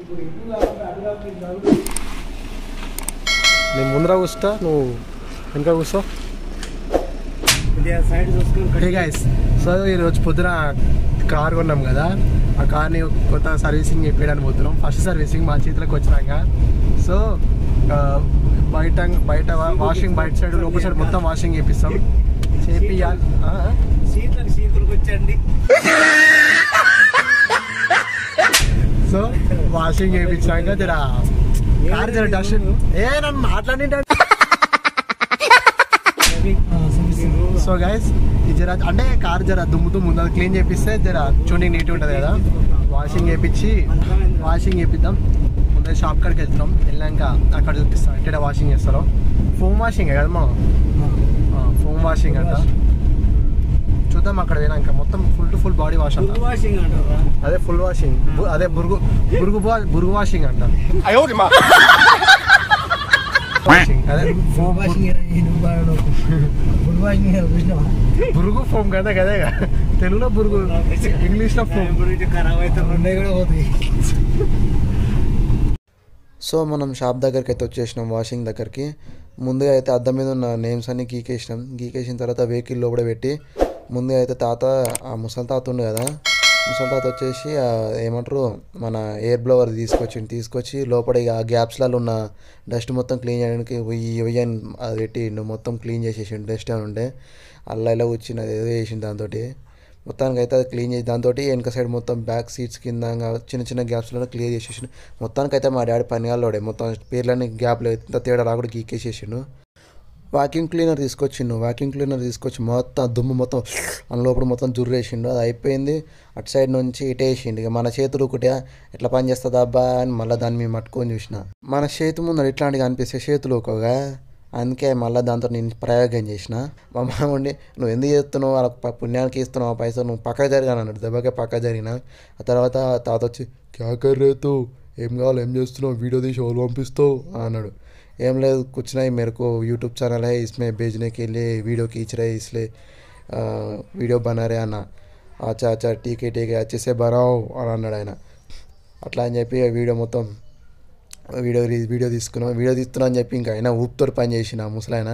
నేను ముందర కూర్చుంటా నువ్వు వెనక కూర్చో సైడ్ చూసుకొని హే గైస్ సో ఈరోజు పొద్దున కార్ కొన్నాం కదా ఆ కార్ని కొత్త సర్వీసింగ్ చెప్పడానికి పోతున్నాం ఫస్ట్ సర్వీసింగ్ మా చేతిలోకి వచ్చినాక సో ఆ, బయట బయట వాషింగ్ బయట సైడ్ లోపల సైడ్ మొత్తం వాషింగ్ చేపిస్తాం చేపియాలి ఆ? సీట్లకు సీకులకు వచ్చండి సో వాషింగ్ చేయించాక జర కార్ జర డస్ట్ ఏ నన్ను మాట్లాడింటే సో గైస్ ఇది జర అంటే కార్ జర దుమ్ము దుమ్ము ఉంది అది క్లీన్ చేపిస్తే జర చూడడానికి నీట్గా ఉంటుంది కదా వాషింగ్ చేపించి వాషింగ్ చేపిద్దాం ముందే షాప్ కాడికి వెళ్తున్నాం వెళ్ళాక అక్కడ చూపిస్తాం ఎక్కడ వాషింగ్ చేస్తారో ఫోమ్ వాషింగ్ కదా మా ఫోమ్ వాషింగ్ అంట చూద్దాం అక్కడ పోయినాక మొత్తం full to full body wash అంట ఫుల్ వాషింగ్ అంటారా అదే ఫుల్ వాషింగ్ బు- అదే బురుగు బురుగు వా- బురుగు వాషింగ్ అంట వాషింగ్ అదే ఫోన్ వాషింగ్ ఫుల్ వాషింగ్ చూసినావా బురుగు ఫోమ్ కదా కదే తెలుగులో బురుగు ఇంగ్లీష్ లో ఫోమ్ గురించి ఖరాబ్ అయితే ఉన్నాయి కూడా పోతాయి సో మనం షాప్ దగ్గరికి అయితే వచ్చేసినాం వాషింగ్ దగ్గరికి ముందుగా అయితే అద్దం మీద ఉన్న నేమ్స్ అన్ని గీకేసినాం గీకేసిన తర్వాత వెహికల్ లోపల పెట్టి ముందుగా అయితే తాత ఆ ముసలి తాత ఉండు కదా ముసలి తాత వచ్చేసి ఆ ఏమంటారు మన ఎయిర్ బ్లోవర్ తీసుకొచ్చిండు తీసుకొచ్చి లోపల ఇక ఆ గ్యాప్స్లలో ఉన్న డస్ట్ మొత్తం క్లీన్ చేయడానికి వెయ్యి వెయ్యి అని అది పెట్టి మొత్తం క్లీన్ చేసేసిండు డస్ట్ అని ఉండే అల్లా ఇలా వచ్చింది అది ఏదో చేసిండు దాంతో మొత్తానికి అయితే అది క్లీన్ చేసి దాంతో వెనక సైడ్ మొత్తం బ్యాక్ సీట్స్ కింద ఇంకా చిన్న చిన్న గ్యాప్స్లో క్లియర్ చేసేసిండు మొత్తానికి అయితే మా డాడీ పనిగాల్లోడే మొత్తం పేర్లన్నీ గ్యాప్లో ఎంత తేడా రాకుండా గీకేసేసిండు వాక్యూమ్ క్లీనర్ తీసుకొచ్చిండు వాక్యూమ్ క్లీనర్ తీసుకొచ్చి మొత్తం ఆ దుమ్ము మొత్తం మన లోపల మొత్తం జుర్రేసిండు అది అయిపోయింది అటు సైడ్ నుంచి ఇటు వేసిండు ఇక మన చేతులు ఒకటి ఎట్లా పని చేస్తుంది అబ్బా అని మళ్ళీ దాన్ని మేము పట్టుకొని చూసిన మన చేతి ముందు ఇట్లాంటివి అనిపిస్తే చేతులు ఒకగా అందుకే మళ్ళీ దాంతో నేను ప్రయోగం చేసిన మా మామ ఉండి నువ్వు ఎందుకు చేస్తున్నావు వాళ్ళకి ప- పుణ్యానికి ఇస్తున్నావు ఆ పైసలు నువ్వు పక్క జరిగాను అన్నాడు దెబ్బకే పక్క జరిగిన ఆ తర్వాత తాత వచ్చి క్యా కర్ రేతు ఏం కావాలి ఏం చేస్తున్నావు వీడియో తీసి వాళ్ళు పంపిస్తావు అన్నాడు ఏం లేదు कुछ नहीं मेरे को यूट्यूब चैनल है इसमें भेजने के लिए वीडियो खींच रहे इसलिए आ, वीडियो बना रहे అన్న అచ్చా అచ్చా టీకే టీకే వచ్చేసే బనావు అని అన్నాడు ఆయన అట్లా అని చెప్పి వీడియో మొత్తం వీడియో వీడియో తీసుకున్నాం వీడియో తీస్తున్నా అని చెప్పి ఇంకా ఆయన ఊపుతో పని చేసిన ఆ ముసలాయన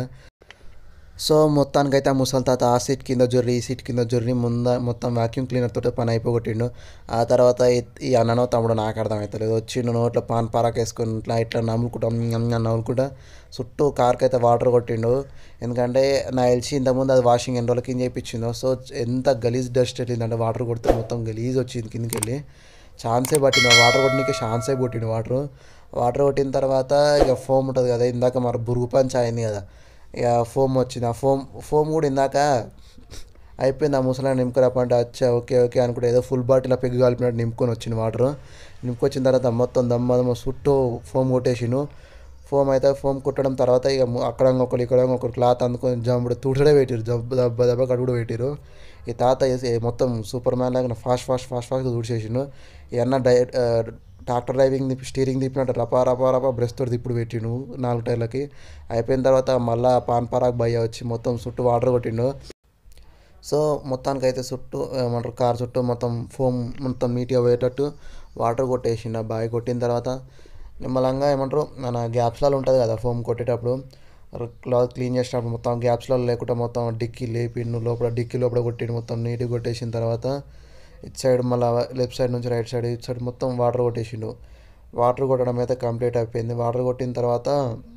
సో మొత్తానికైతే ఆ ముసలి తాత ఆ సీట్ కింద జొర్రి ఈ సీట్ కింద జొర్రి ముంద మొత్తం వాక్యూమ్ క్లీనర్ తోటి పని అయిపోగొట్టిండు ఆ తర్వాత ఈ- ఈ అన్ననో తమ్ముడు నాకు అర్థమవుతలేదు వచ్చిండు నోట్లో పాన్ పారాక్ వేసుకొని ఇట్లా ఇట్లా నమ్ముకుంటా నవ్వుకుంటా చుట్టూ కార్కి అయితే వాటర్ కొట్టిండు ఎందుకంటే నాకు తెలిసి ఇంతకుముందు అది వాషింగ్ ఎన్ని రోజుల కింద చేయించిందో సో ఎంత గలీజ్ డస్ట్ వెళ్ళిందంటే వాటర్ కొడితే మొత్తం గలీజ్ వచ్చింది కిందకి వెళ్ళి ఛాన్సే పట్టింది ఆ వాటర్ కొట్టడానికి ఛాన్సే కొట్టిండు వాటర్ వాటర్ కొట్టిన తర్వాత ఇక ఫోమ్ ఉంటుంది కదా ఇందాక మరి బురుగు పంచ్ అయింది కదా ఇక ఫోమ్ వచ్చింది ఆ ఫోమ్ ఫోమ్ కూడా ఇందాక అయిపోయింది ఆ ముసలాన్ని నింపుకురాపంటే వచ్చా ఓకే ఓకే అనుకుంటే ఏదో ఫుల్ బాటిల్ పెగ్గు కలిపినట్టు నింపుకొని వచ్చింది వాటర్ నింపుకొచ్చిన తర్వాత మొత్తం దమ్మ చుట్టూ ఫోమ్ కొట్టేసిను ఫోమ్ అయితే ఫోమ్ కుట్టడం తర్వాత ఇక ము- అక్కడ ఒకరు ఇక్కడ ఒకరు క్లాత్ అందుకొని జంపుడు తుడడే పెట్టారు జబ్బ దెబ్బ దెబ్బ కడుగుడు పెట్టారు ఈ తాత వేసి మొత్తం సూపర్ మ్యాన్ లాగా ఫాస్ట్ ఫాస్ట్ ఫాస్ట్ ఫాస్ట్గా తుడిచేసిండు ఈ అన్న డై ఆ, ట్రాక్టర్ డ్రైవింగ్ తిప్పి స్టీరింగ్ తిప్పినట్టు రపా రపా రపా బ్రష్ తోటి తిప్పుడు పెట్టిండు నాలుగు టైర్లకి అయిపోయిన తర్వాత మళ్ళా పాన్ పరాగ్ భయ్య వచ్చి మొత్తం చుట్టూ వాటర్ కొట్టిండు సో మొత్తానికి అయితే చుట్టూ ఏమంటారు కార్ చుట్టూ మొత్తం ఫోమ్ మొత్తం నీట్గా పోయేటట్టు వాటర్ కొట్టేసిండు ఆ బాయ్ కొట్టిన తర్వాత నిమ్మలంగా ఏమంటారు మన గ్యాప్స్లలో ఉంటుంది కదా ఫోమ్ కొట్టేటప్పుడు క్లాత్ క్లీన్ చేసినప్పుడు మొత్తం గ్యాప్స్లలో లేకుండా మొత్తం డిక్కీ లేపిండు లోపల డిక్కీ లోపల కొట్టిండు మొత్తం నీట్గా కొట్టేసిన తర్వాత ఇటు సైడ్ మళ్ళీ లెఫ్ట్ సైడ్ నుంచి రైట్ సైడ్ ఇటు సైడ్ మొత్తం వాటర్ కొట్టేసిండు వాటర్ కొట్టడం అయితే కంప్లీట్ అయిపోయింది వాటర్ కొట్టిన తర్వాత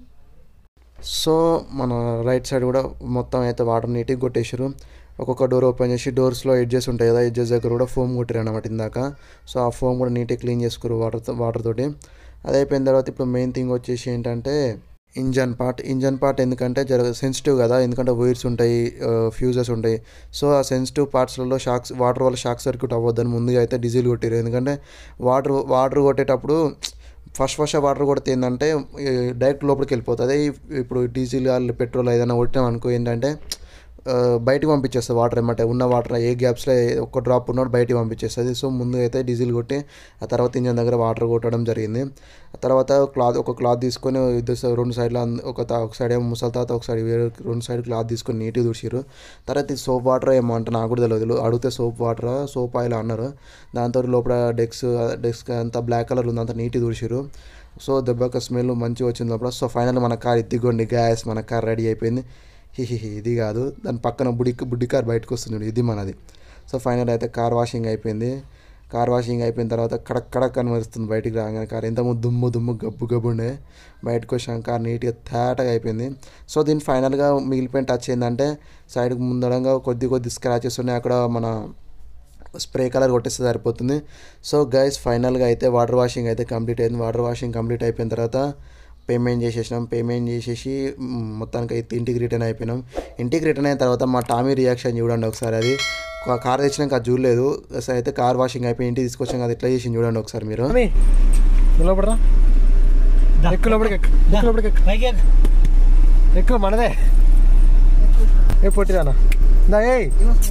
సో మన రైట్ సైడ్ కూడా మొత్తం అయితే వాటర్ నీట్గా కొట్టేసారు ఒక్కొక్క డోర్ ఓపెన్ చేసి డోర్స్లో ఎడ్జెస్ ఉంటాయి కదా ఎడ్జెస్ దగ్గర కూడా ఫోమ్ కొట్టారు అనమాట ఇందాక సో ఆ ఫోమ్ కూడా నీట్గా క్లీన్ చేసుకురు వాటర్ వాటర్ తోటి అది అయిపోయిన తర్వాత ఇప్పుడు మెయిన్ థింగ్ వచ్చేసి ఏంటంటే ఇంజన్ పార్ట్ ఇంజన్ పార్ట్ ఎందుకంటే జర సెన్సిటివ్ కదా ఎందుకంటే వైర్స్ ఉంటాయి ఫ్యూజెస్ ఉంటాయి సో ఆ సెన్సిటివ్ పార్ట్స్లలో షాక్స్ వాటర్ వల్ల షాక్ సర్క్యూట్ అవ్వద్దని ముందుగా అయితే డీజిల్ కొట్టారు ఎందుకంటే వాటర్ వాటర్ కొట్టేటప్పుడు ఫస్ట్ ఫస్ట్ వాటర్ కొడితే ఏంటంటే డైరెక్ట్ లోపలికి వెళ్ళిపోతుంది ఇప్పుడు డీజిల్ పెట్రోల్ ఏదైనా కొట్టాం అనుకో ఏంటంటే ఆ, బయటికి పంపించేస్తుంది వాటర్ ఏమంటే ఉన్న వాటర్ ఏ గ్యాప్స్లో ఒక్క డ్రాప్ ఉన్నోడు బయటికి పంపించేస్తుంది సో ముందు అయితే డీజిల్ కొట్టి ఆ తర్వాత ఇంజన్ దగ్గర వాటర్ కొట్టడం జరిగింది ఆ తర్వాత క్లాత్ ఒక క్లాత్ తీసుకొని ఇద్దరు సై- రెండు సైడ్లో అంద- ఒక తా- ఒక సైడ్ ఏమో ముసలి తాత ఒక సైడ్ వేరే రెండు సైడ్ క్లాత్ తీసుకొని నీట్గా తుడిచిరు తర్వాత ఈ సోప్ వాటర్ ఏమో అంటే నాకు కూడా తెలియదు అడిగితే సోప్ వాటర్ సోప్ ఆయిల్ అన్నారు దాంతో లోపల డెక్స్ డెస్క్ అంతా బ్లాక్ కలర్ ఉంది అంతా నీట్గా తుడిచిరు సో దెబ్బక స్మెల్ మంచిగా వచ్చింది లోపల సో ఫైనల్ మన కార్ ఎత్తిగోండి గ్యాస్ మన కార్ రెడీ అయిపోయింది హిహిహి ఇది కాదు దాని పక్కన బుడి బుడ్డి కార్ బయటకు వస్తుంది ఇది మనది సో ఫైనల్ అయితే కార్ వాషింగ్ అయిపోయింది కార్ వాషింగ్ అయిపోయిన తర్వాత కడక్ కడక్ కనిపిస్తుంది బయటికి రాగానే కార్ ఎంత దుమ్ము దుమ్ము గబ్బు గబ్బు ఉండే బయటకు వచ్చాం కార్ నీట్గా తేటగా అయిపోయింది సో దీని ఫైనల్గా మిగిలిపోయిన టచ్ ఏంటంటే సైడ్కి ముందరంగా కొద్ది కొద్ది స్క్రాచెస్ ఉన్నాయి అక్కడ మన స్ప్రే కలర్ కొట్టేస్తే సరిపోతుంది సో గైస్ ఫైనల్గా అయితే వాటర్ వాషింగ్ అయితే కంప్లీట్ అయింది వాటర్ వాషింగ్ కంప్లీట్ అయిపోయిన తర్వాత పేమెంట్ చేసేసినాం పేమెంట్ చేసేసి మ్, మొత్తానికి అయితే ఇంటికి రిటర్న్ అయిపోయినాం ఇంటికి రిటర్న్ అయిన తర్వాత మా టామీ రియాక్షన్ చూడండి ఒకసారి అది కా- కార్ తెచ్చినాక అది చూడలేదు అసలు అయితే కార్ వాషింగ్ అయిపోయి ఇంటికి తీసుకొచ్చాం కదా ఎట్లా చేసింది చూడండి ఒకసారి మీరు అమ్మి, నువ్వు లోపడరా ఎక్కువ లోపలికి ఎక్కు ఎక్కువ లోపలికి ఎక్కు పైకి ఎక్కు. ఎక్కువ మనదే ఏ పొట్టిదానా దా ఏయ్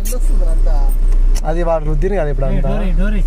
అది వాడు రుద్దిని కదా ఇప్పుడు ఏ, అంతా డోరీ డోరీ